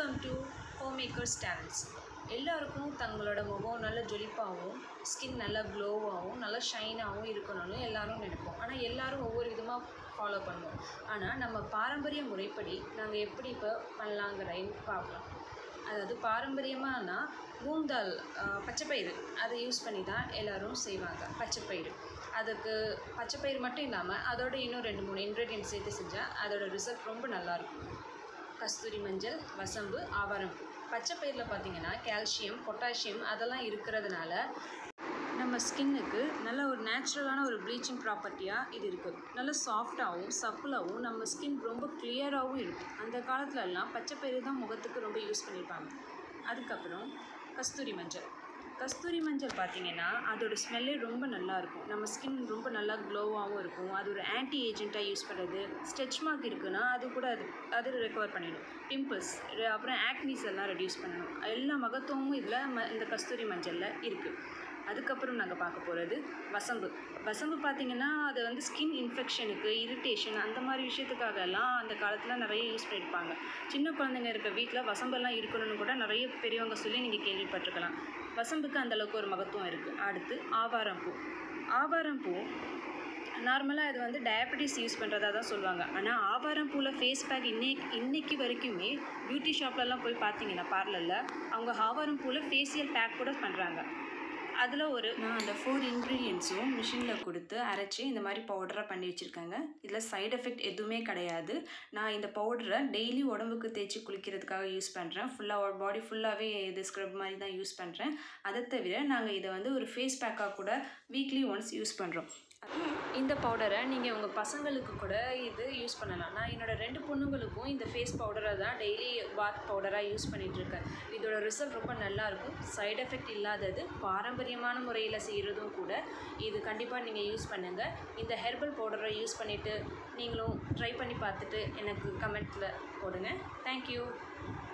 welcome to home makers talents எல்லாருக்கும் தங்களோட முகம் நல்ல ஜொலிப்பாகவும் ஸ்கின் நல்லா க்ளோவாகவும் நல்லா ஷைனாகவும் இருக்கணும்னு எல்லாரும் நினைப்போம் ஆனால் எல்லாரும் ஒவ்வொரு விதமாக ஃபாலோ பண்ணுவோம் ஆனால் நம்ம பாரம்பரிய முறைப்படி நாங்கள் எப்படி இப்போ பண்ணலாங்கிறதையும் பார்க்கலாம் அதாவது பாரம்பரியமானா மூங் தால் ஆஹ், பச்சைப்பயிறு அதை யூஸ் பண்ணி தான் எல்லோரும் செய்வாங்க பச்சைப்பயிறு அதுக்கு பச்சைப்பயிறு மட்டும் இல்லாமல் அதோட இன்னும் ரெண்டு மூணு இன்க்ரீடியன்ட் சேர்த்து செஞ்சால் அதோட ரிசல்ட் ரொம்ப நல்லாயிருக்கும் கஸ்தூரி மஞ்சள் வசம்பு ஆவாரம்பூ பச்சைப்பயிரில் பார்த்தீங்கன்னா கால்சியம் பொட்டாசியம் அதெல்லாம் இருக்கிறதுனால நம்ம ஸ்கின்னுக்கு நல்ல ஒரு நேச்சுரலான ஒரு ப்ளீச்சிங் ப்ராப்பர்ட்டியாக இது இருக்குது நல்ல சாஃப்டாகவும் சப்புலாகவும் நம்ம ஸ்கின் ரொம்ப கிளியராகவும் இருக்கும் அந்த காலத்துலலாம் பச்சைப்பயிறு தான் முகத்துக்கு ரொம்ப யூஸ் பண்ணியிருப்பாங்க அதுக்கப்புறம் கஸ்தூரி மஞ்சள் கஸ்தூரி மஞ்சள் பார்த்தீங்கன்னா அதோட ஸ்மெல்லே ரொம்ப நல்லா இருக்கும் நம்ம ஸ்கின் ரொம்ப நல்லா க்ளோவாகவும் இருக்கும் அது ஒரு ஆன்டி ஏஜென்ட்டாக யூஸ் பண்ணுறது ஸ்டெச் மார்க் இருக்குன்னா அது கூட அது அது ரெக்கவர் பண்ணிடும் பிம்பிள்ஸ் அப்புறம் ஆக்னிஸ் எல்லாம் ரெடியூஸ் பண்ணணும் எல்லா மகத்துவமும் இதில் ம இந்த கஸ்தூரி மஞ்சளில் இருக்குது அதுக்கப்புறம் நாங்கள் பார்க்க போகிறது வசம்பு வசம்பு பார்த்திங்கன்னா அது வந்து ஸ்கின் இன்ஃபெக்ஷனுக்கு இரிட்டேஷன் அந்த மாதிரி விஷயத்துக்காக எல்லாம் அந்த காலத்தில் நிறைய யூஸ் பண்ணியிருப்பாங்க சின்ன குழந்தைங்க இருக்க வீட்டில் வசம்பெல்லாம் இருக்கணும்னு கூட நிறைய பெரியவங்க சொல்லி நீங்கள் கேள்விப்பட்டிருக்கலாம் வசம்புக்கு அந்த அளவுக்கு ஒரு மகத்துவம் இருக்குது அடுத்து ஆவாரம்பூ ஆவாரம்பூ நார்மலாக இது வந்து டயபெட்டிஸ் யூஸ் பண்ணுறதா தான் சொல்லுவாங்க ஆனால் ஆவாரம் பூவில் ஃபேஸ் பேக் இன்னைக்கு இன்னைக்கு வரைக்குமே பியூட்டி ஷாப்லலாம் போய் பார்த்தீங்கன்னா பார்லரில் அவங்க ஆவாரம் பூவில் ஃபேஷியல் பேக் கூட பண்ணுறாங்க அதில் ஒரு நான் அந்த ஃபோர் இன்க்ரீடியன்ஸும் மிஷினில் கொடுத்து அரைச்சி இந்த மாதிரி பவுடராக பண்ணி வச்சுருக்காங்க இதில் சைடு எஃபெக்ட் எதுவுமே கிடையாது நான் இந்த பவுடரை டெய்லி உடம்புக்கு தேய்ச்சி குளிக்கிறதுக்காக யூஸ் பண்ணுறேன் ஃபுல்லாக பாடி ஃபுல்லாகவே இது ஸ்க்ரப் மாதிரி தான் யூஸ் பண்ணுறேன் அதை தவிர நாங்கள் இதை வந்து ஒரு ஃபேஸ் பேக்காக கூட வீக்லி ஒன்ஸ் யூஸ் பண்ணுறோம் இந்த பவுடரை நீங்கள் உங்கள் பசங்களுக்கு கூட இது யூஸ் பண்ணலாம் நான் என்னோடய ரெண்டு பொண்ணுங்களுக்கும் இந்த ஃபேஸ் பவுடரை தான் டெய்லி பாத் பவுடராக யூஸ் பண்ணிகிட்டு இருக்கேன் இதோட ரிசல்ட் ரொம்ப நல்லாயிருக்கும் சைடு எஃபெக்ட் இல்லாதது பாரம்பரியமான முறையில் செய்கிறதும் கூட இது கண்டிப்பாக நீங்கள் யூஸ் பண்ணுங்கள் இந்த ஹெர்பல் பவுடரை யூஸ் பண்ணிவிட்டு நீங்களும் ட்ரை பண்ணி பார்த்துட்டு எனக்கு கமெண்ட்டில் போடுங்க தேங்க்யூ